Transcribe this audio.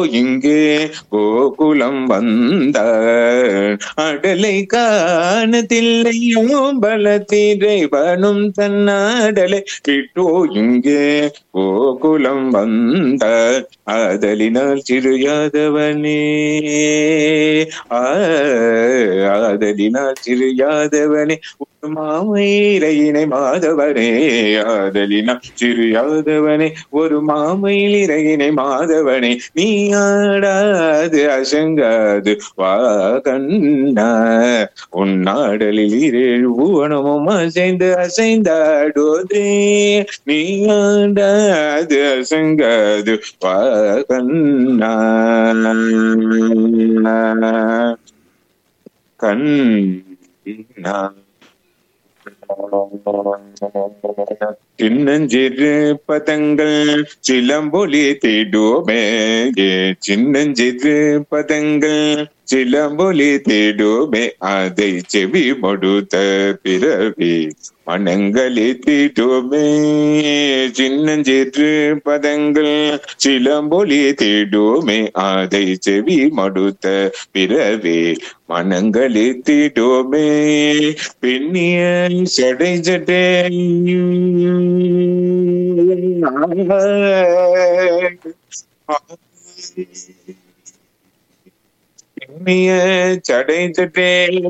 இங்கே கோகுலம் வந்த அடலை காணதில்லையோ பலத்திரைவனும் தன்னாடலை விட்டோ இங்கே கோகுலம் வந்த ஆதலினால் சிறு யாதவனே ஆ, ஆதலினால் சிறு யாதவனே ஒரு மாமயிலையினை மாதவனே ஆதலினால் சிறு யாதவனே ஒரு மாமயில் இறையினை மாதவனே நீ ஆடாது அசங்காது வா கண்ணா உன்னாடலில் இரேழு புவனமும் அசைந்து அசைந்தாடுவதே நீ ஆடாது அசங்காது வா கண்ணா கண்ணா சின்னஞ்சிறு பதங்கள் சிலம்பொலி தேடுமே சின்னஞ்சிறு பதங்கள் சிலம்பொலி தேடுமே அதை செவி மடுத்த பிறவி மனங்களி தேடுமே சின்னஞ்சிறு பதங்கள் சிலம்பொலி தேடுமே அதை செவி மடுத்த பிறவி மனங்களி தேடுமே பெண்ணிய சடை ஜடை பெண்ணிய சடை ஜடை